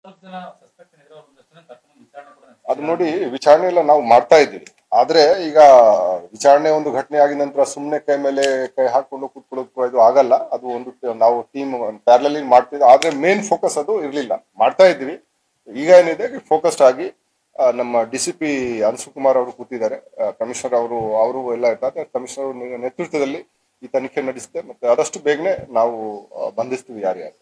ಸ್ವಲ್ಪ ಜನ ಸಸ್ಪೆಕ್ಟ್ ಇದ್ರೆ ಒಂದಷ್ಟು ಜನ ಕರ್ಕೊಂಡು ವಿಚಾರಣೆ ಕೂಡ ನಡೆಸಿ. ಅದು ನೋಡಿ ವಿಚಾರಣೆ ಎಲ್ಲ ನಾವು ಮಾಡ್ತಾ ಇದ್ದೀವಿ ಆದ್ರೆ ಈಗ ವಿಚಾರಣೆ ಒಂದು ಘಟನೆ ಆಗಿದ ನಂತರ ಸುಮ್ಮನೆ ಕೈ ಮೇಲೆ ಕೈ ಹಾಕೊಂಡು ಕೂತ್ಕೊಳ್ಳೋದು ಇದು ಆಗಲ್ಲ ಅದು ಒಂದು ಟ- ನಾವು ಟೀಮ್ ಪ್ಯಾರಲಲ್ಲಿ ಮಾಡ್ತಿದ್ವಿ ಆದ್ರೆ ಮೇನ್ ಫೋಕಸ್ ಅದು ಇರಲಿಲ್ಲ ಮಾಡ್ತಾ ಇದ್ದೀವಿ ಈಗ ಏನಿದೆ ಫೋಕಸ್ಡ್ ಆಗಿ ಆ, ನಮ್ಮ ಡಿ ಸಿ ಪಿ ಅನ್ಸುಕುಮಾರ್ ಅವರು ಕೂತಿದ್ದಾರೆ ಕಮಿಷನರ್ ಅವರು ಅವರು ಎಲ್ಲ ಇರ್ತಾರೆ ಕಮಿಷನರ್ ನೇತೃತ್ವದಲ್ಲಿ ಈ ತನಿಖೆ ನಡೆಸುತ್ತೆ ಮತ್ತೆ ಆದಷ್ಟು ಬೇಗನೆ ನಾವು ಆ, ಬಂಧಿಸ್ತೀವಿ ಯಾರ್ಯಾರು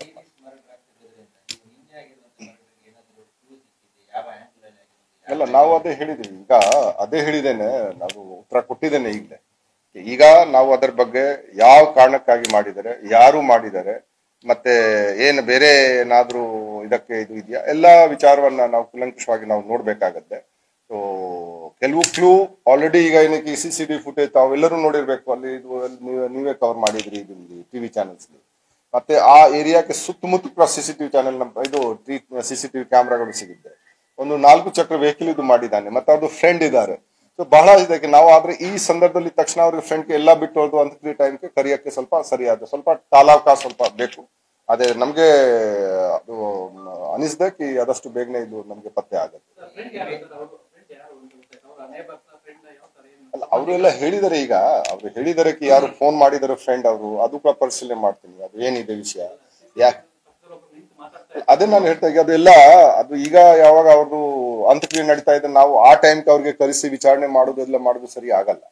ಅಲ್ಲ ನಾವು ಅದೇ ಹೇಳಿದೀವಿ ಈಗ ಅದೇ ಹೇಳಿದ್ದೇನೆ ನಾವು ಉತ್ತರ ಕೊಟ್ಟಿದ್ದೇನೆ ಈಗಲೇ ಈಗ ನಾವು ಅದರ ಬಗ್ಗೆ ಯಾವ ಕಾರಣಕ್ಕಾಗಿ ಮಾಡಿದ್ದಾರೆ ಯಾರು ಮಾಡಿದ್ದಾರೆ ಮತ್ತೆ ಏನು ಬೇರೆ ಏನಾದ್ರೂ ಇದಕ್ಕೆ ಇದು ಇದೆಯಾ ಎಲ್ಲ ವಿಚಾರವನ್ನ ನಾವು ಕುಲಂಕುಷವಾಗಿ ನಾವು ನೋಡ್ಬೇಕಾಗತ್ತೆ ಸೊ ಕೆಲವು ಕ್ಲೂ ಆಲ್ರೆಡಿ ಈಗ ಏನಕ್ಕೆ ಸಿ ಸಿ ಟಿ ಫುಟೇಜ್ ತಾವೆಲ್ಲರೂ ನೋಡಿರ್ಬೇಕು ಅಲ್ಲಿ ಇದು ಅಲ್ಲಿ ನೀವೇ ನೀವೇ ಕವರ್ ಮಾಡಿದ್ರಿ ಇಲ್ಲಿ ಟಿವಿ ಚಾನೆಲ್ಸ್ ಮತ್ತೆ ಆ ಏರಿಯಾಕ್ಕೆ ಸುತ್ತಮುತ್ತ ಸಿ ಸಿ ಟಿವಿ ಚಾನೆಲ್ ಇದು ಸಿ ಸಿ ಟಿವಿ ಕ್ಯಾಮ್ರಾಗಳು ಸಿಗುತ್ತೆ ಒಂದು ನಾಲ್ಕು ಚಕ್ರ ವೆಹಿಕಲ್ ಇದು ಮಾಡಿದ್ದಾನೆ ಮತ್ತೆ ಅದು ಫ್ರೆಂಡ್ ಇದ್ದಾರೆ ಸೊ ಬಹಳ ಇದಕ್ಕೆ ನಾವು ಆದ್ರೆ ಈ ಸಂದರ್ಭದಲ್ಲಿ ತಕ್ಷಣ ಅವ್ರಿಗೆ ಫ್ರೆಂಡ್ ಎಲ್ಲ ಬಿಟ್ಟು ಹೋದು ಅಂತ್ಯಕ್ರಿಯೆ ಟೈಮ್ಗೆ ಕರಿಯಕ್ಕೆ ಸ್ವಲ್ಪ ಸರಿಯಾದ ಸ್ವಲ್ಪ ಕಾಲಾವಕಾಶ ಸ್ವಲ್ಪ ಬೇಕು ಅದೇ ನಮ್ಗೆ ಅದು ಅನಿಸ್ದಕ್ಕೆ ಆದಷ್ಟು ಬೇಗನೆ ಇದು ನಮ್ಗೆ ಪತ್ತೆ ಆಗುತ್ತೆ ಅಲ್ಲ ಅವರೆಲ್ಲ ಹೇಳಿದ್ದಾರೆ ಈಗ ಅವ್ರು ಹೇಳಿದರೆ ಯಾರು ಫೋನ್ ಮಾಡಿದಾರೆ ಫ್ರೆಂಡ್ ಅವರು ಅದು ಕೂಡ ಪರಿಶೀಲನೆ ಮಾಡ್ತೀನಿ ಅದು ಏನಿದೆ ವಿಷಯ ಯಾಕೆ ಅದೇ ನಾನು ಹೇಳ್ತಾ ಇದ್ದೆ ಅದೆಲ್ಲ ಅದು ಈಗ ಯಾವಾಗ ಅವ್ರದ್ದು ಅಂತ್ಯಕ್ರಿಯೆ ನಡೀತಾ ಇದೆ ನಾವು ಆ ಟೈಮ್ ಅವ್ರಿಗೆ ಕರೆಸಿ ವಿಚಾರಣೆ ಮಾಡೋದು ಎಲ್ಲ ಮಾಡೋದು ಸರಿ ಆಗಲ್ಲ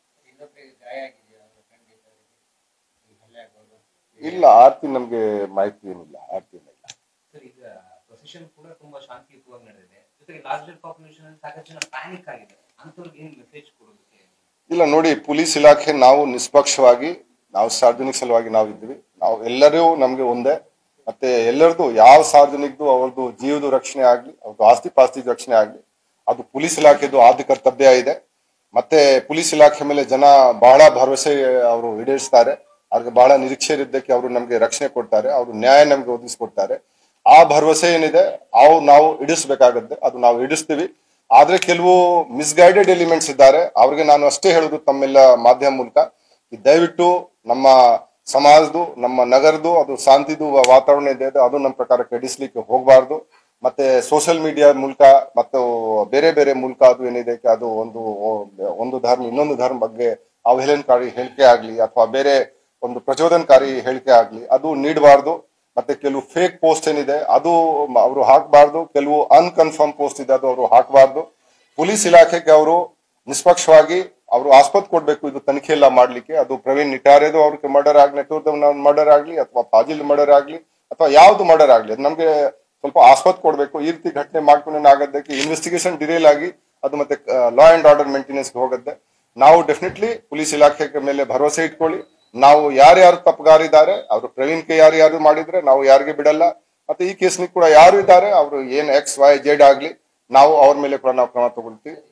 ಇಲ್ಲ ಆರ್ತಿ ನಮ್ಗೆ ಮಾಹಿತಿ ಏನಿಲ್ಲ ಆರ್ತಿ ಏನಿಲ್ಲ ಸರ್ ಈಗ ಪ್ರೊಸೆಷನ್ ಕೂಡ ತುಂಬಾ ಶಾಂತಿಯುತವಾಗಿ ನಡೆದಿದೆ ಜೊತೆಗೆ ಲಾರ್ಜರ್ ಪಾಪ್ಯುಲೇಷನ್ ಅಲ್ಲಿ ಸಾಕಷ್ಟು ಜನ ಪ್ಯಾನಿಕ್ ಆಗಿದೆ ಅಂತವ್ರಿಗೆ ಏನ್ ಮೆಸೇಜ್ ಕೊಡೋದಕ್ಕೆ ಇಲ್ಲ ನೋಡಿ ಪೊಲೀಸ್ ಇಲಾಖೆ ನಾವು ನಿಷ್ಪಕ್ಷವಾಗಿ ನಾವು ಸಾರ್ವಜನಿಕ ಸಲುವಾಗಿ ನಾವು ಇದ್ವಿ ನಾವು ಎಲ್ಲರೂ ನಮ್ಗೆ ಒಂದೇ ಮತ್ತೆ ಎಲ್ಲರದು ಯಾವ ಸಾರ್ವಜನಿಕದು ಅವ್ರದ್ದು ಜೀವದ ರಕ್ಷಣೆ ಆಗ್ಲಿ ಅವ್ರದ್ದು ಆಸ್ತಿ ಪಾಸ್ತಿ ರಕ್ಷಣೆ ಆಗ್ಲಿ ಅದು ಪೊಲೀಸ್ ಇಲಾಖೆದು ಆದ್ಯ ಕರ್ತವ್ಯ ಇದೆ ಮತ್ತೆ ಪೊಲೀಸ್ ಇಲಾಖೆ ಮೇಲೆ ಜನ ಬಹಳ ಭರವಸೆ ಅವರು ಈಡೇರಿಸ್ತಾರೆ ಅವ್ರಿಗೆ ಬಹಳ ನಿರೀಕ್ಷೆ ಇದ್ದಕ್ಕೆ ಅವರು ನಮ್ಗೆ ರಕ್ಷಣೆ ಕೊಡ್ತಾರೆ ಅವರು ನ್ಯಾಯ ನಮ್ಗೆ ಒದಗಿಸ್ಕೊಡ್ತಾರೆ ಆ ಭರವಸೆ ಏನಿದೆ ಅವು ನಾವು ಇಡಿಸ್ಬೇಕಾಗತ್ತೆ ಅದು ನಾವು ಇಡಿಸ್ತೀವಿ ಆದ್ರೆ ಕೆಲವು ಮಿಸ್ಗೈಡೆಡ್ ಎಲಿಮೆಂಟ್ಸ್ ಇದ್ದಾರೆ ಅವ್ರಿಗೆ ನಾನು ಅಷ್ಟೇ ಹೇಳುದು ತಮ್ಮೆಲ್ಲ ಮಾಧ್ಯಮ ಮೂಲಕ ಈ ದಯವಿಟ್ಟು ನಮ್ಮ ಸಮಾಜದ್ದು ನಮ್ಮ ನಗರದ್ದು ಅದು ಶಾಂತಿದು ವಾತಾವರಣ ಇದೆ ಅದು ನಮ್ಮ ಪ್ರಕಾರ ಕೆಡಿಸ್ಲಿಕ್ಕೆ ಹೋಗಬಾರ್ದು ಮತ್ತೆ ಸೋಷಿಯಲ್ ಮೀಡಿಯಾ ಮೂಲಕ ಮತ್ತು ಬೇರೆ ಬೇರೆ ಮೂಲಕ ಅದು ಏನಿದೆ ಅದು ಒಂದು ಒಂದು ಧರ್ಮ ಇನ್ನೊಂದು ಧರ್ಮ ಬಗ್ಗೆ ಅವಹೇಳನಕಾರಿ ಹೇಳಿಕೆ ಆಗ್ಲಿ ಅಥವಾ ಬೇರೆ ಒಂದು ಪ್ರಚೋದನಕಾರಿ ಹೇಳಿಕೆ ಆಗ್ಲಿ ಅದು ನೀಡಬಾರ್ದು ಮತ್ತೆ ಕೆಲವು ಫೇಕ್ ಪೋಸ್ಟ್ ಏನಿದೆ ಅದು ಅವರು ಹಾಕಬಾರ್ದು ಕೆಲವು ಅನ್ಕನ್ಫರ್ಮ್ ಪೋಸ್ಟ್ ಇದೆ ಅದು ಅವರು ಹಾಕಬಾರ್ದು ಪೊಲೀಸ್ ಇಲಾಖೆಗೆ ಅವರು ನಿಷ್ಪಕ್ಷವಾಗಿ ಅವರು ಆಸ್ಪತ್ ಕೊಡ್ಬೇಕು ಇದು ತನಿಖೆ ಎಲ್ಲ ಮಾಡ್ಲಿಕ್ಕೆ ಅದು ಪ್ರವೀಣ್ ನಿಟಾರೇದು ಅವ್ರಿಗೆ ಮರ್ಡರ್ ಆಗ್ಲಿ ನೆಟ್ವರ್ಕ್ ಮರ್ಡರ್ ಆಗ್ಲಿ ಅಥವಾ ಪಾಜಿಲ್ ಮರ್ಡರ್ ಆಗ್ಲಿ ಅಥವಾ ಯಾವ್ದು ಮರ್ಡರ್ ಆಗ್ಲಿ ಅದು ನಮ್ಗೆ ಸ್ವಲ್ಪ ಆಸ್ಪತ್ ಕೊಡ್ಬೇಕು ಈ ರೀತಿ ಘಟನೆ ಮಾಡ್ಕೊಂಡು ಆಗೋದಕ್ಕೆ ಇನ್ವೆಸ್ಟಿಗೇಷನ್ ಡಿರೇಲ್ ಆಗಿ ಅದು ಮತ್ತೆ ಲಾ ಅಂಡ್ ಆರ್ಡರ್ ಮೇಂಟೆನೆನ್ಸ್ ಹೋಗುತ್ತೆ ನಾವು ಡೆಫಿನೆಟ್ಲಿ ಪೊಲೀಸ್ ಇಲಾಖೆ ಮೇಲೆ ಭರವಸೆ ಇಟ್ಕೊಳ್ಳಿ ನಾವು ಯಾರ್ಯಾರು ತಪ್ಪುಗಾರಿದ್ದಾರೆ ಅವರು ಪ್ರವೀಣ್ ಕೆ ಯಾರು ಯಾರು ಮಾಡಿದ್ರೆ ನಾವು ಯಾರಿಗೆ ಬಿಡಲ್ಲ ಮತ್ತೆ ಈ ಕೇಸ್ನಿಗೆ ಕೂಡ ಯಾರು ಇದ್ದಾರೆ ಅವರು ಏನ್ ಎಕ್ಸ್ ವೈ ಜೆಡ್ ಆಗ್ಲಿ ನಾವು ಅವ್ರ ಮೇಲೆ ಕೂಡ ನಾವು ಕ್ರಮ ತಗೊಳ್ತೀವಿ